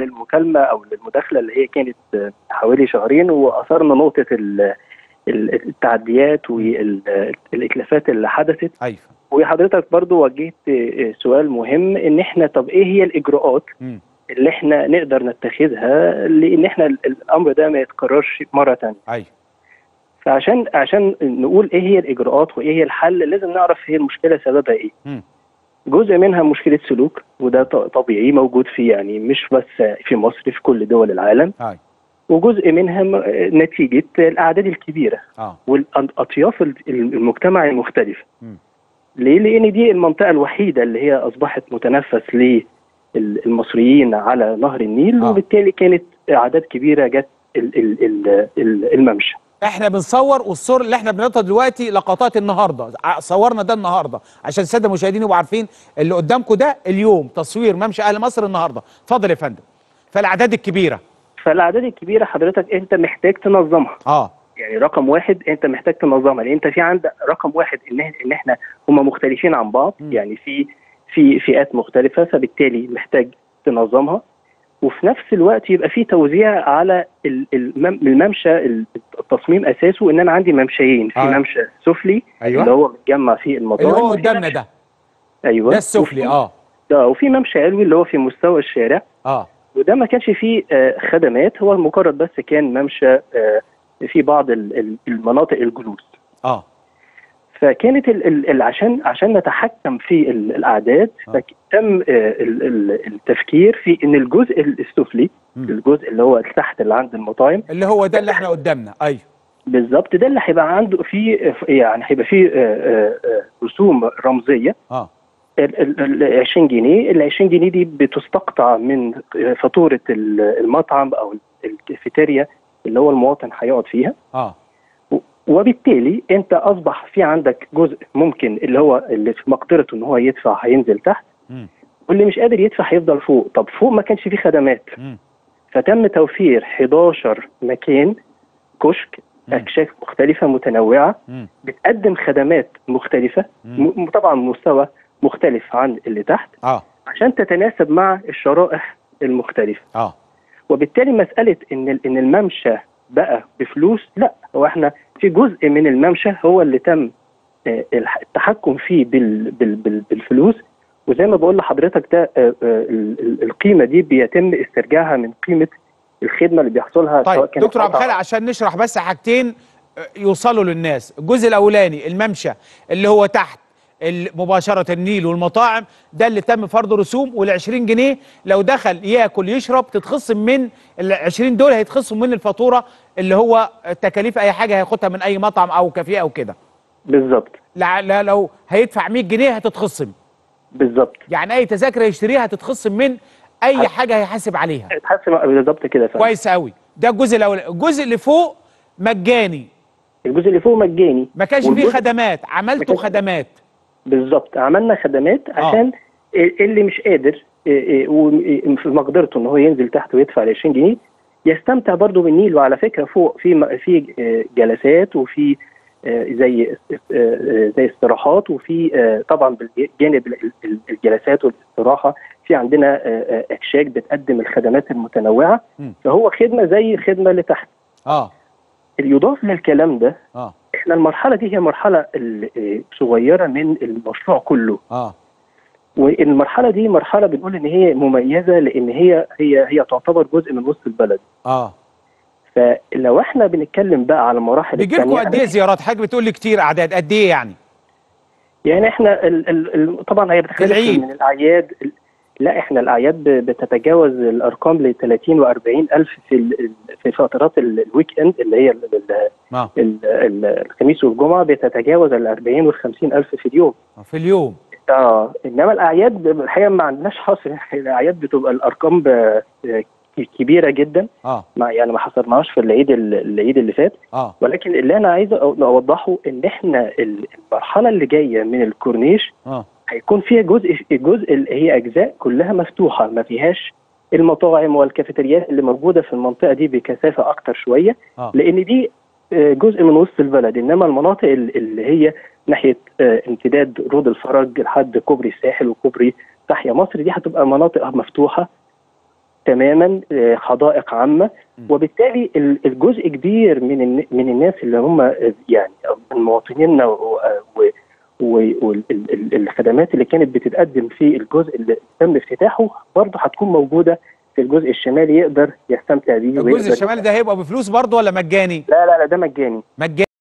للمكالمه او للمداخله اللي هي كانت آه، حوالي شهرين واثرنا نقطه ال- ال- التعديات والاتلافات اللي حدثت ايوه وحضرتك برضو وجهت آه، سؤال مهم ان احنا طب ايه هي الاجراءات مم. اللي احنا نقدر نتخذها لان احنا ال- الامر ده ما يتكررش مره ثانيه ايوه فعشان عشان نقول ايه هي الاجراءات وايه هي الحل لازم نعرف هي المشكله سببها ايه مم. جزء منها مشكله سلوك وده ط- طبيعي موجود في يعني مش بس في مصر في كل دول العالم ايوه وجزء منها م- نتيجه الاعداد الكبيره اه والاطياف ال- المجتمع المختلفه مم. ليه لان دي المنطقه الوحيده اللي هي اصبحت متنفس للمصريين على نهر النيل آه. وبالتالي كانت اعداد كبيره جت ال- ال- ال- ال- الممشى احنا بنصور والصور اللي احنا بنعرضها دلوقتي لقطات النهارده ع- صورنا ده النهارده عشان الساده المشاهدين يبقوا عارفين اللي قدامكم ده اليوم تصوير ممشى اهل مصر النهارده اتفضل يا فندم فالاعداد الكبيره فالاعداد الكبيره حضرتك انت محتاج تنظمها اه يعني رقم واحد انت محتاج تنظمها لان انت في عندك رقم واحد ان ان احنا هم مختلفين عن بعض مم. يعني في في فئات مختلفه فبالتالي محتاج تنظمها وفي نفس الوقت يبقى في توزيع على ال- المم- الممشى التصميم اساسه ان انا عندي ممشيين في آه. ممشى سفلي أيوة. اللي هو متجمع فيه المطاعم اللي هو وفي قدامنا ممشى- ده ايوه ده السفلي وفي- اه ده وفي ممشى علوي اللي هو في مستوى الشارع اه وده ما كانش فيه آه، خدمات هو مجرد بس كان ممشى آه، في بعض ال- ال- المناطق الجلوس اه فكانت ال ال ال عشان عشان نتحكم في ال الاعداد آه. فتم آه، ال ال التفكير في ان الجزء السفلي مم. الجزء اللي هو تحت اللي عند المطاعم اللي هو ده اللي احنا قدامنا ايوه بالظبط ده اللي هيبقى عنده فيه يعني هيبقى فيه آه، آه، آه، رسوم رمزيه اه ال ال- ال 20 جنيه ال 20 جنيه دي بتستقطع من فاتوره ال- المطعم او الكافيتيريا اللي هو المواطن هيقعد فيها اه وبالتالي انت اصبح في عندك جزء ممكن اللي هو اللي في مقدرته ان هو يدفع هينزل تحت مم. واللي مش قادر يدفع هيفضل فوق طب فوق ما كانش فيه خدمات مم. فتم توفير 11 مكان كشك مم. اكشاك مختلفه متنوعه مم. بتقدم خدمات مختلفه مم. م- طبعا مستوى مختلف عن اللي تحت اه عشان تتناسب مع الشرائح المختلفه اه وبالتالي مساله ان ال- ان الممشى بقى بفلوس لا هو احنا في جزء من الممشى هو اللي تم آه، الح- التحكم فيه بال بال بال بالفلوس وزي ما بقول لحضرتك ده آه، آه، ال- ال- القيمه دي بيتم استرجاعها من قيمه الخدمه اللي بيحصلها طيب سواء كانت دكتور عبد قطع- الخالق عشان نشرح بس حاجتين آه، يوصلوا للناس الجزء الاولاني الممشى اللي هو تحت ال- مباشرة النيل والمطاعم ده اللي تم فرض رسوم وال 20 جنيه لو دخل ياكل يشرب تتخصم من ال 20 دول هيتخصم من الفاتورة اللي هو تكاليف اي حاجة هياخدها من اي مطعم او كافيه او كده بالظبط لا لا لو هيدفع 100 جنيه هتتخصم بالظبط يعني اي تذاكر هيشتريها هتتخصم من اي حاجة هيحاسب عليها اتحسن بالظبط كده فعلا كويس قوي ده الجزء الاولاني الجزء اللي فوق مجاني الجزء اللي فوق مجاني ما كانش فيه والجزء- خدمات عملتوا كانش- خدمات بالظبط عملنا خدمات عشان اللي مش قادر إيه إيه وم- في مقدرته ان هو ينزل تحت ويدفع ال 20 جنيه يستمتع برضه بالنيل وعلى فكره فوق في م- في آه، جلسات وفي آه، زي آه، آه، زي استراحات وفي آه، طبعا بالجانب ال- ال- الجلسات والاستراحه في عندنا آه، آه، اكشاك بتقدم الخدمات المتنوعه مم. فهو خدمه زي خدمه اللي تحت اه يضاف للكلام ده اه احنا المرحله دي هي مرحله ال- آه، صغيره من المشروع كله اه والمرحله دي مرحله بنقول ان هي مميزه لان هي هي هي تعتبر جزء من وسط البلد اه فلو احنا بنتكلم بقى على المراحل بيجي لكم التانية، قد ايه زيارات حضرتك بتقول لي كتير اعداد قد ايه يعني يعني احنا ال ال ال طبعا هي بتختلف العيد. من الاعياد ال- لا احنا الاعياد ب- بتتجاوز الارقام ل 30 و40 الف في ال- ال- في فترات ال- الويك اند اللي هي ال- ال- اه ال- ال- الخميس والجمعه بتتجاوز ال 40 وال 50 الف في اليوم في اليوم اه انما الاعياد ب- الحقيقه ما عندناش حصر الاعياد بتبقى الارقام ب- كبيره جدا اه ما يعني ما حصرناهاش في العيد ال- العيد اللي فات اه ولكن اللي انا عايز أو- اوضحه ان احنا ال- المرحله اللي جايه من الكورنيش اه هيكون فيها جزء جزء اللي هي اجزاء كلها مفتوحه ما فيهاش المطاعم والكافيتريات اللي موجوده في المنطقه دي بكثافه اكتر شويه اه لان دي آه، جزء من وسط البلد انما المناطق ال- اللي هي ناحيه آه، امتداد رود الفرج لحد كوبري الساحل وكوبري تحيا مصر دي هتبقى مناطق مفتوحه تماما آه، حدائق عامه وبالتالي ال- الجزء كبير من الن- من الناس اللي هم آه، يعني من مواطنينا والخدمات اللي كانت بتتقدم في الجزء اللي تم افتتاحه برضه هتكون موجوده في الجزء الشمالي يقدر يستمتع بيه الجزء ويقدر- الشمالي ده هيبقى بفلوس برضه ولا مجاني لا لا لا ده مجاني مجاني